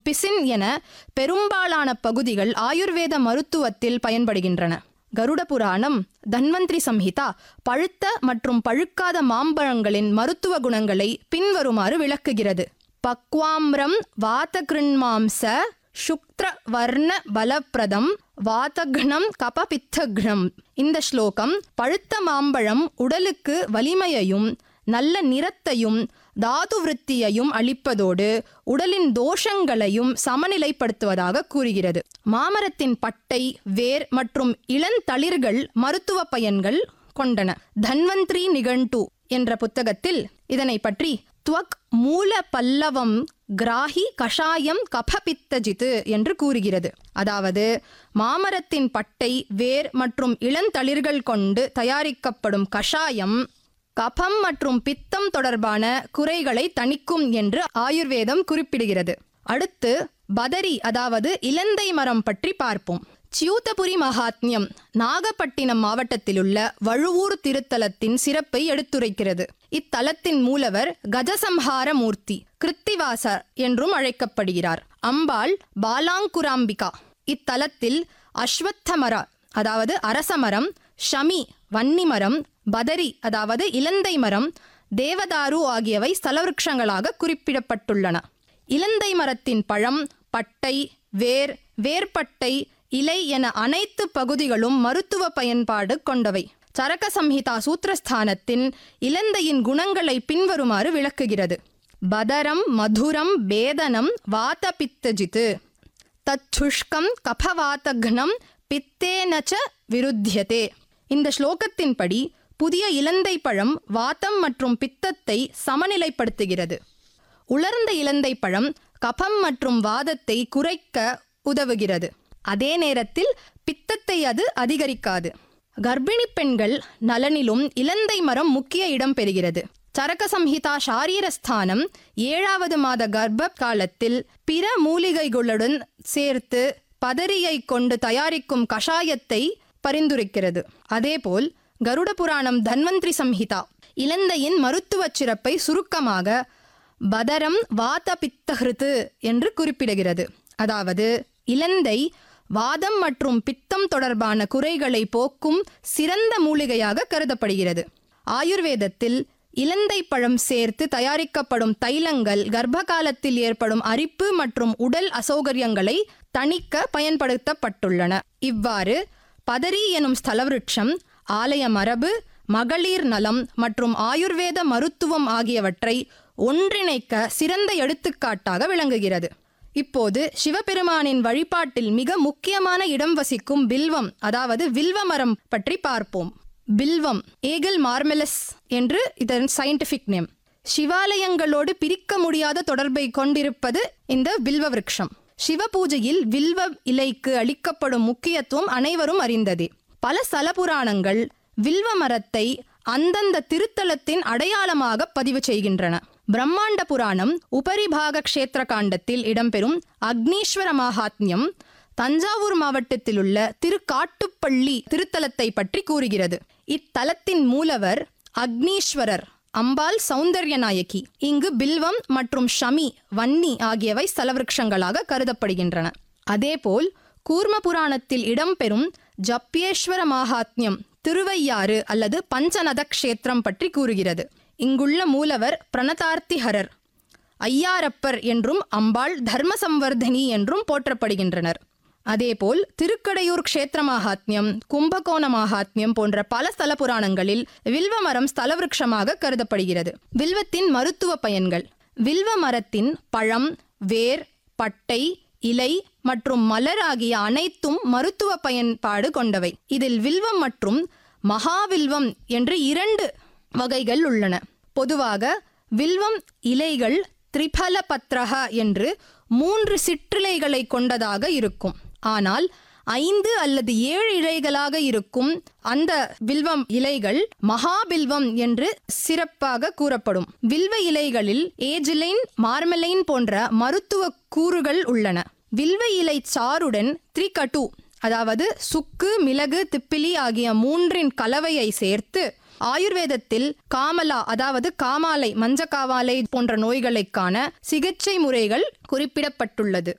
பிசின் என பெரும்பாலான பகுதிகள் ஆயுர்வேத மருத்துவத்தில் பயன்படுகின்றன கருட புராணம் தன்வந்திரி சம்ஹிதா பழுத்த மற்றும் பழுக்காத மாம்பழங்களின் மருத்துவ குணங்களை பின்வருமாறு விளக்குகிறது பக்வாம்ரம் வாதகிருண்மாம்ச சுக்ர வர்ண பலப்பிரதம் வாதக்னம் கபபித்தக்னம் இந்த ஸ்லோகம் பழுத்த மாம்பழம் உடலுக்கு வலிமையையும் நல்ல நிறத்தையும் தாது விருத்தியையும் அளிப்பதோடு உடலின் தோஷங்களையும் சமநிலைப்படுத்துவதாக கூறுகிறது மாமரத்தின் பட்டை வேர் மற்றும் இளந்தளிர்கள் மருத்துவ பயன்கள் கொண்டன தன்வந்திரி நிகண்டு என்ற புத்தகத்தில் இதனை பற்றி துவக் மூல பல்லவம் கிராஹி கஷாயம் கபபித்தஜித்து என்று கூறுகிறது அதாவது மாமரத்தின் பட்டை வேர் மற்றும் இளந்தளிர்கள் கொண்டு தயாரிக்கப்படும் கஷாயம் கபம் மற்றும் பித்தம் தொடர்பான குறைகளை தணிக்கும் என்று ஆயுர்வேதம் குறிப்பிடுகிறது அடுத்து பதரி அதாவது இலந்தை மரம் பற்றி பார்ப்போம் சியூதபுரி மகாத்மியம் நாகப்பட்டினம் மாவட்டத்திலுள்ள வழுவூர் திருத்தலத்தின் சிறப்பை எடுத்துரைக்கிறது இத்தலத்தின் மூலவர் கஜசம்ஹார மூர்த்தி கிருத்திவாசர் என்றும் அழைக்கப்படுகிறார் அம்பாள் பாலாங்குராம்பிகா இத்தலத்தில் அஸ்வத்தமர அதாவது அரசமரம் ஷமி வன்னிமரம் பதரி அதாவது இலந்தை மரம் தேவதாரு ஆகியவை ஸ்தலவிருட்சங்களாக குறிப்பிடப்பட்டுள்ளன இலந்தை மரத்தின் பழம் பட்டை வேர் வேர்பட்டை இலை என அனைத்து பகுதிகளும் மருத்துவ பயன்பாடு கொண்டவை சரக சம்ஹிதா சூத்திரஸ்தானத்தின் இலந்தையின் குணங்களை பின்வருமாறு விளக்குகிறது பதரம் மதுரம் பேதனம் வாதபித்தஜித்து தச்சுஷ்கம் கபவாதக்னம் பித்தேனச்ச விருத்தியதே இந்த ஸ்லோகத்தின்படி புதிய இலந்தை பழம் வாதம் மற்றும் பித்தத்தை சமநிலைப்படுத்துகிறது உலர்ந்த இலந்தை பழம் கபம் மற்றும் வாதத்தை குறைக்க உதவுகிறது அதே நேரத்தில் பித்தத்தை அது அதிகரிக்காது கர்ப்பிணி பெண்கள் நலனிலும் இலந்தை மரம் முக்கிய இடம் பெறுகிறது சரக சம்ஹிதா ஷாரீரஸ்தானம் ஏழாவது மாத கர்ப்ப காலத்தில் பிற மூலிகைகளுடன் சேர்த்து பதரியை கொண்டு தயாரிக்கும் கஷாயத்தை பரிந்துரைக்கிறது அதேபோல் கருட புராணம் தன்வந்திரி சம்ஹிதா இலந்தையின் மருத்துவச் சிறப்பை சுருக்கமாக பதரம் வாதபித்தஹிருத்து என்று குறிப்பிடுகிறது அதாவது இலந்தை வாதம் மற்றும் பித்தம் தொடர்பான குறைகளை போக்கும் சிறந்த மூலிகையாக கருதப்படுகிறது ஆயுர்வேதத்தில் இலந்தை பழம் சேர்த்து தயாரிக்கப்படும் தைலங்கள் கர்ப்ப காலத்தில் ஏற்படும் அரிப்பு மற்றும் உடல் அசௌகரியங்களை தணிக்க பயன்படுத்தப்பட்டுள்ளன இவ்வாறு பதரி எனும் ஸ்தலவிருட்சம் ஆலய மரபு மகளிர் நலம் மற்றும் ஆயுர்வேத மருத்துவம் ஆகியவற்றை ஒன்றிணைக்க சிறந்த எடுத்துக்காட்டாக விளங்குகிறது இப்போது சிவபெருமானின் வழிபாட்டில் மிக முக்கியமான இடம் வசிக்கும் பில்வம் அதாவது வில்வ மரம் பற்றி பார்ப்போம் பில்வம் ஏகல் மார்மெலஸ் என்று இதன் சயின்டிபிக் நேம் சிவாலயங்களோடு பிரிக்க முடியாத தொடர்பை கொண்டிருப்பது இந்த வில்வ விருட்சம் சிவ பூஜையில் வில்வ இலைக்கு அளிக்கப்படும் முக்கியத்துவம் அனைவரும் அறிந்ததே பல ஸ்தல புராணங்கள் வில்வ மரத்தை அந்தந்த திருத்தலத்தின் அடையாளமாக பதிவு செய்கின்றன பிரம்மாண்ட புராணம் உபரிபாக க்ஷேத்திர காண்டத்தில் இடம்பெறும் அக்னீஸ்வர மகாத்மியம் தஞ்சாவூர் மாவட்டத்தில் உள்ள திருக்காட்டுப்பள்ளி திருத்தலத்தை பற்றி கூறுகிறது இத்தலத்தின் மூலவர் அக்னீஸ்வரர் அம்பாள் சௌந்தர்ய நாயகி இங்கு பில்வம் மற்றும் ஷமி வன்னி ஆகியவை ஸ்தலவிருட்சங்களாக கருதப்படுகின்றன அதேபோல் கூர்ம புராணத்தில் இடம்பெறும் ஜப்பியேஸ்வர மகாத்மியம் திருவையாறு அல்லது பஞ்சநத க்ஷேத்திரம் பற்றி கூறுகிறது இங்குள்ள மூலவர் பிரணதார்த்திஹரர் ஐயாரப்பர் என்றும் அம்பாள் தர்ம சம்வர்தனி என்றும் போற்றப்படுகின்றனர் அதேபோல் திருக்கடையூர் க்ஷேத்திர மகாத்மியம் கும்பகோண மகாத்மியம் போன்ற பல ஸ்தல புராணங்களில் வில்வ மரம் ஸ்தலவிருட்சமாக கருதப்படுகிறது வில்வத்தின் மருத்துவ பயன்கள் வில்வ மரத்தின் பழம் வேர் பட்டை இலை மற்றும் மலர் ஆகிய அனைத்தும் மருத்துவ பயன்பாடு கொண்டவை இதில் வில்வம் மற்றும் மகாவில்வம் என்று இரண்டு வகைகள் உள்ளன பொதுவாக வில்வம் இலைகள் திரிபல பத்ரஹா என்று மூன்று சிற்றிலைகளை கொண்டதாக இருக்கும் ஆனால் ஐந்து அல்லது ஏழு இலைகளாக இருக்கும் அந்த வில்வம் இலைகள் மகாபில்வம் என்று சிறப்பாக கூறப்படும் வில்வ இலைகளில் ஏஜிலைன் மார்மலைன் போன்ற மருத்துவ கூறுகள் உள்ளன வில்வ இலை சாறுடன் த்ரிகட்டு அதாவது சுக்கு மிளகு திப்பிலி ஆகிய மூன்றின் கலவையை சேர்த்து ஆயுர்வேதத்தில் காமலா அதாவது காமாலை மஞ்சக்காவாலை போன்ற நோய்களைக்கான சிகிச்சை முறைகள் குறிப்பிடப்பட்டுள்ளது